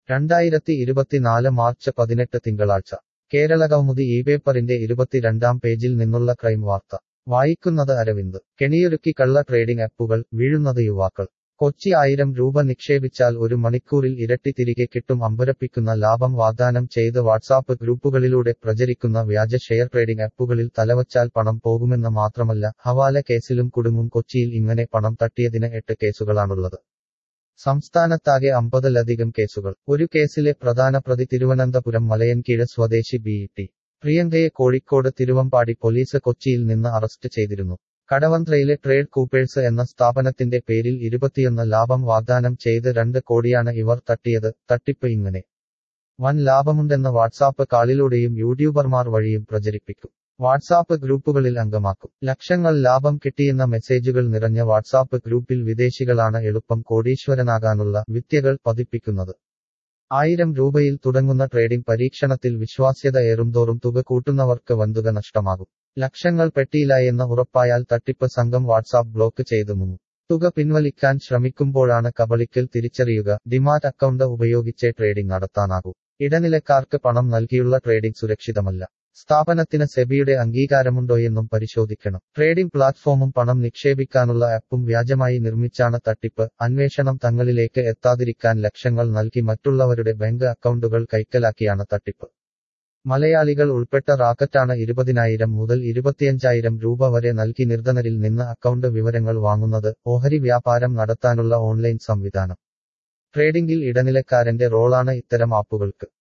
രണ്ടായിരത്തി ഇരുപത്തിനാല് മാർച്ച് പതിനെട്ട് തിങ്കളാഴ്ച കേരള കൗമുദി ഈ പേപ്പറിന്റെ ഇരുപത്തിരണ്ടാം പേജിൽ നിന്നുള്ള ക്രൈം വാർത്ത വായിക്കുന്നത് അരവിന്ദ് കെണിയൊരുക്കി കള്ള ട്രേഡിംഗ് ആപ്പുകൾ വീഴുന്നത് യുവാക്കൾ കൊച്ചി ആയിരം രൂപ നിക്ഷേപിച്ചാൽ ഒരു മണിക്കൂറിൽ ഇരട്ടി തിരികെ കിട്ടും അമ്പരപ്പിക്കുന്ന ലാഭം വാഗ്ദാനം ചെയ്ത് വാട്സാപ്പ് ഗ്രൂപ്പുകളിലൂടെ പ്രചരിക്കുന്ന വ്യാജ ഷെയർ ട്രേഡിംഗ് ആപ്പുകളിൽ തലവച്ചാൽ പണം പോകുമെന്ന് മാത്രമല്ല ഹവാല കേസിലും കുടുങ്ങും കൊച്ചിയിൽ ഇങ്ങനെ പണം തട്ടിയതിന് എട്ട് കേസുകളാണുള്ളത് സംസ്ഥാനത്താകെ അമ്പതിലധികം കേസുകൾ ഒരു കേസിലെ പ്രധാന പ്രതി തിരുവനന്തപുരം മലയൻകീഴ് സ്വദേശി ബി ടി പ്രിയങ്കയെ കോഴിക്കോട് തിരുവമ്പാടി പോലീസ് കൊച്ചിയിൽ നിന്ന് അറസ്റ്റ് ചെയ്തിരുന്നു കടവന്ത്രയിലെ ട്രേഡ് കൂപ്പേഴ്സ് എന്ന സ്ഥാപനത്തിന്റെ പേരിൽ ഇരുപത്തിയൊന്ന് ലാഭം വാഗ്ദാനം ചെയ്ത് രണ്ട് കോടിയാണ് ഇവർ തട്ടിയത് തട്ടിപ്പ് ഇങ്ങനെ വൻ ലാഭമുണ്ടെന്ന് വാട്സാപ്പ് കാളിലൂടെയും യൂട്യൂബർമാർ വഴിയും പ്രചരിപ്പിക്കും വാട്സാപ്പ് ഗ്രൂപ്പുകളിൽ അംഗമാക്കും ലക്ഷങ്ങൾ ലാഭം കിട്ടിയെന്ന മെസ്സേജുകൾ നിറഞ്ഞ വാട്സാപ്പ് ഗ്രൂപ്പിൽ വിദേശികളാണ് എളുപ്പം കോടീശ്വരനാകാനുള്ള വിദ്യകൾ പതിപ്പിക്കുന്നത് ആയിരം രൂപയിൽ തുടങ്ങുന്ന ട്രേഡിംഗ് പരീക്ഷണത്തിൽ വിശ്വാസ്യത ഏറുംതോറും തുക കൂട്ടുന്നവർക്ക് വൻതുക നഷ്ടമാകും ലക്ഷങ്ങൾ പെട്ടിയിലായെന്ന് ഉറപ്പായാൽ തട്ടിപ്പ് സംഘം വാട്സാപ്പ് ബ്ലോക്ക് ചെയ്തു മുങ്ങും തുക പിൻവലിക്കാൻ ശ്രമിക്കുമ്പോഴാണ് കബളിക്കൽ തിരിച്ചറിയുക ഡിമാറ്റ് അക്കൗണ്ട് ഉപയോഗിച്ചേ ട്രേഡിംഗ് നടത്താനാകൂ ഇടനിലക്കാർക്ക് പണം നൽകിയുള്ള ട്രേഡിംഗ് സുരക്ഷിതമല്ല സ്ഥാപനത്തിന് സെബിയുടെ അംഗീകാരമുണ്ടോയെന്നും പരിശോധിക്കണം ട്രേഡിംഗ് പ്ലാറ്റ്ഫോമും പണം നിക്ഷേപിക്കാനുള്ള ആപ്പും വ്യാജമായി നിർമ്മിച്ചാണ് തട്ടിപ്പ് അന്വേഷണം തങ്ങളിലേക്ക് എത്താതിരിക്കാൻ ലക്ഷങ്ങൾ നൽകി മറ്റുള്ളവരുടെ ബാങ്ക് അക്കൗണ്ടുകൾ കൈക്കലാക്കിയാണ് തട്ടിപ്പ് മലയാളികൾ ഉൾപ്പെട്ട റാക്കറ്റാണ് ഇരുപതിനായിരം മുതൽ ഇരുപത്തിയഞ്ചായിരം രൂപ വരെ നൽകി നിർധനരിൽ നിന്ന് അക്കൗണ്ട് വിവരങ്ങൾ വാങ്ങുന്നത് ഓഹരി വ്യാപാരം നടത്താനുള്ള ഓൺലൈൻ സംവിധാനം ട്രേഡിംഗിൽ ഇടനിലക്കാരന്റെ റോളാണ് ഇത്തരം ആപ്പുകൾക്ക്